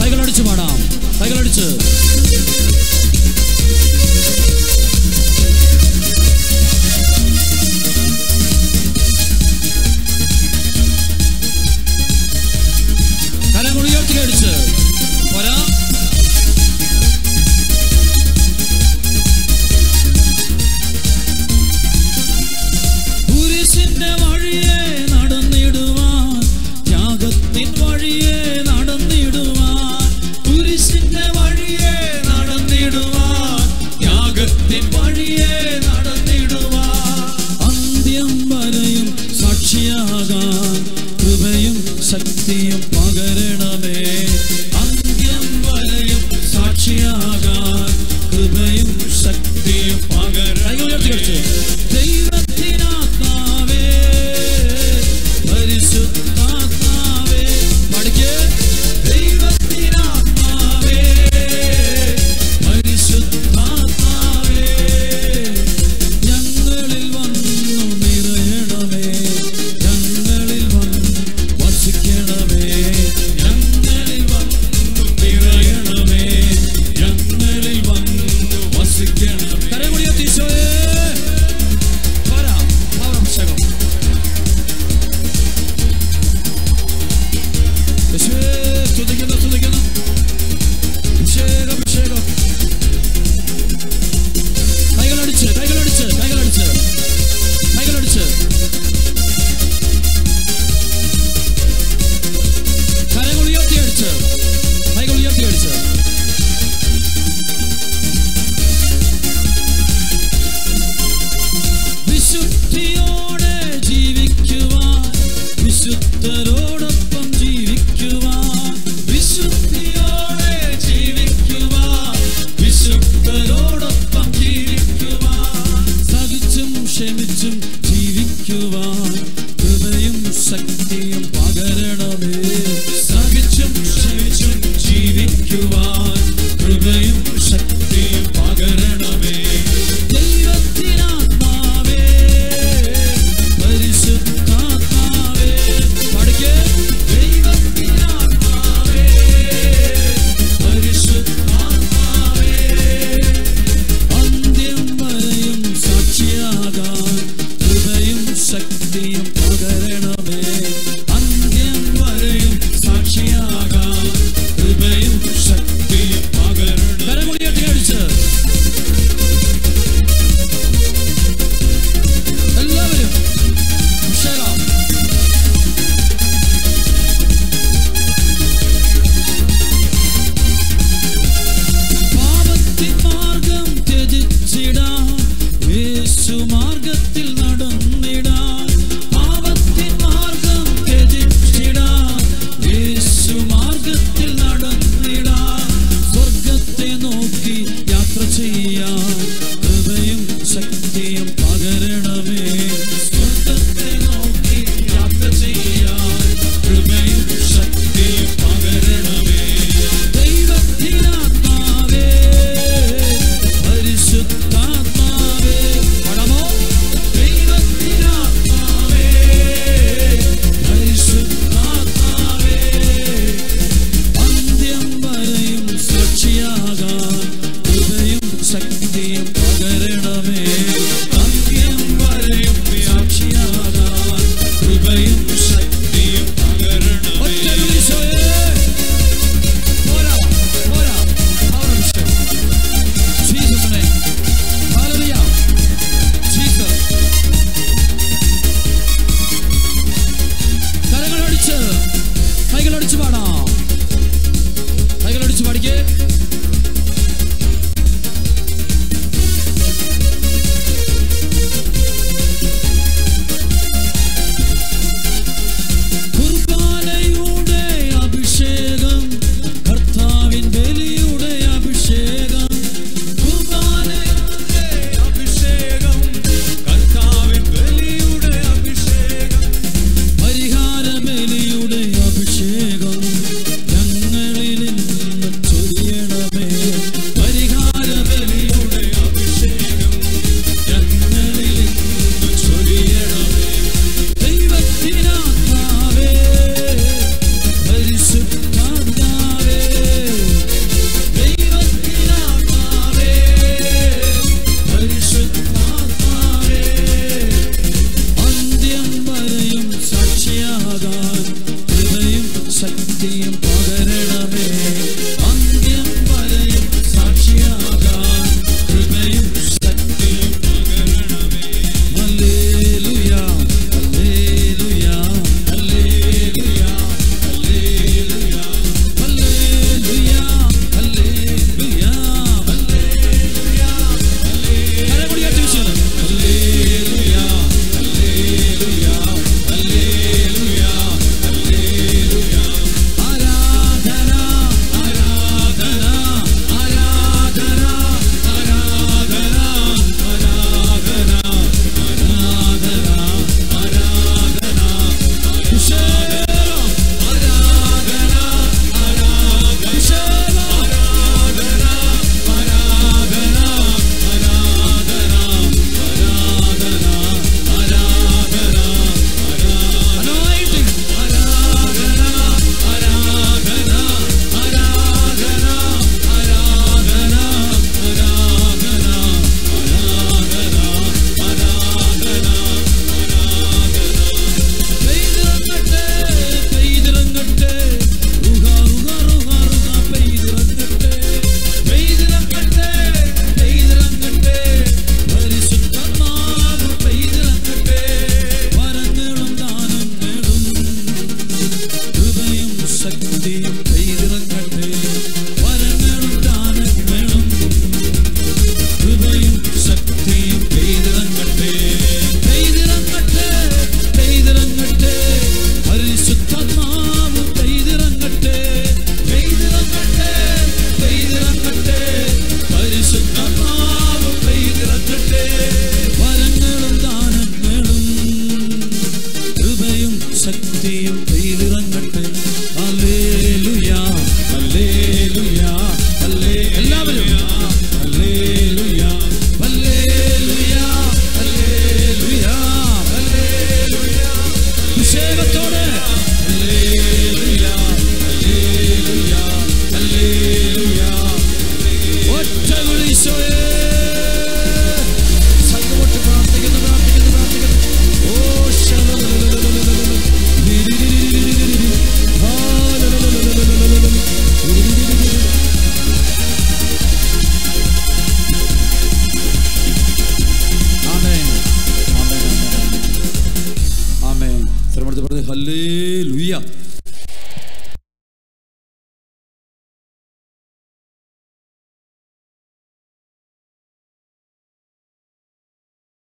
കൈകളടിച്ച് പാടാം കൈകളടിച്ച് കരങ്ങൾ ഉയർത്തി അടിച്ച് പോരാ കുരിശിന്റെ വഴിയെ നടന്നിടുവാൻ ത്യാഗത്തിൻ വഴിയെ നടന്നിടുവാൻ കുരിശിന്റെ വഴിയെ നടന്നിടുവാൻ ത്യാഗത്തിൻ വഴിയെ നടന്നിടുവാൻ അന്ത്യം വരെയും സാക്ഷിയാകാൻ കൃപയും ശക്തിയും പകരണമേ അന്ത്യം വരെയും സാക്ഷിയാകാൻ കൃപയും ശക്തിയും പകരണമേ ദൈവത്തിനാത്മാവേ പരിശുദ്ധാത്മാവേ പഠിക്കേ ദൈവത്തിനാത്മാവേ പരിശുദ്ധാത്മാവേ ഞങ്ങളിൽ വന്നു നിറയണമേ ഞങ്ങളിൽ വന്നു വസിക്കണമേ ഞങ്ങളിൽ വന്നു നിറയണമേ ഞങ്ങളിൽ വന്നു വസിക്കണമേ കരമുടിയ ഈശോയേ വരാം പൗരഭിഷേകം യേശുവേ സ്തുതിക്കുന്നു സ്തുതിക്കുന്നു അഭിഷേകം അഭിഷേകം കൈകളടിച്ച് കൈകളടിച്ച് കൈകളടിച്ച് കൈകളടിച്ച് കരങ്ങൾ ഉയർത്തി അടിച്ച് കൈകൾ ഉയർത്തി അടിച്ച് വിശുദ്ധിയോടെ ജീവിക്കുവാൻ വിശുദ്ധരോടൊപ്പം ജീവിക്കുവാൻ വിശുദ്ധിയോടെ ജീവിക്കുവാൻ വിശുദ്ധരോടൊപ്പം ജീവിക്കുവാൻ സഹിച്ചും ക്ഷമിച്ചും ജീവിക്കുവാൻ ശക്തിയും പകരണമേ അന്ത്യം വരെയും സാക്ഷിയാകാൻ കൃപയും ശക്തിയും പകരണമേ hallelujah hallelujah hallelujah hallelujah hallelujah hallelujah hallelujah കരമുടി അടിച്ചുകൊണ്ട് ഹല്ലേലൂയ ഹല്ലേലൂയ ഹല്ലേലൂയ ഹല്ലേലൂയ ആരാധന ആരാധന ആരാധന ആരാധന ആരാധന ആരാധന ആരാധന കുശലം ആരാധന ആരാധന കുശലം ആരാധന ആരാധന ആരാധന ആരാധന ആരാധന anointing ആരാധന ആരാധന ആരാധന ആരാധന ആരാധന ആരാധന ആരാധന പെയ്തിറങ്ങട്ടെ പെയ്തിറങ്ങട്ടെ റുഹ റുഹ റുഹ റുഹ പെയ്തിറങ്ങട്ടെ പെയ്തിറങ്ങട്ടെ പെയ്തിറങ്ങട്ടെ പരിശുദ്ധമാവ് പെയ്തിറങ്ങട്ടെ വരങ്ങളും ദാനങ്ങളും കൃപയും ശക്തിയും പെയ്തിറങ്ങട്ടെ വരങ്ങളും ദാനങ്ങളും കൃപയും ശക്തിയും പെയ്തിറങ്ങട്ടെ പെയ്തിറങ്ങട്ടെ പെയ്തിറങ്ങട്ടെ പരിശുദ്ധാത്മാവ് പെയ്തിറങ്ങട്ടെ പെയ്തിറങ്ങട്ടെ പെയ്തിറങ്ങട്ടെ പരിശുദ്ധാത്മാവ് പെയ്തിറങ്ങട്ടെ വരങ്ങളും ദാനങ്ങളും കൃപയും ശക്തിയും പെയ്തിറങ്ങട്ടെ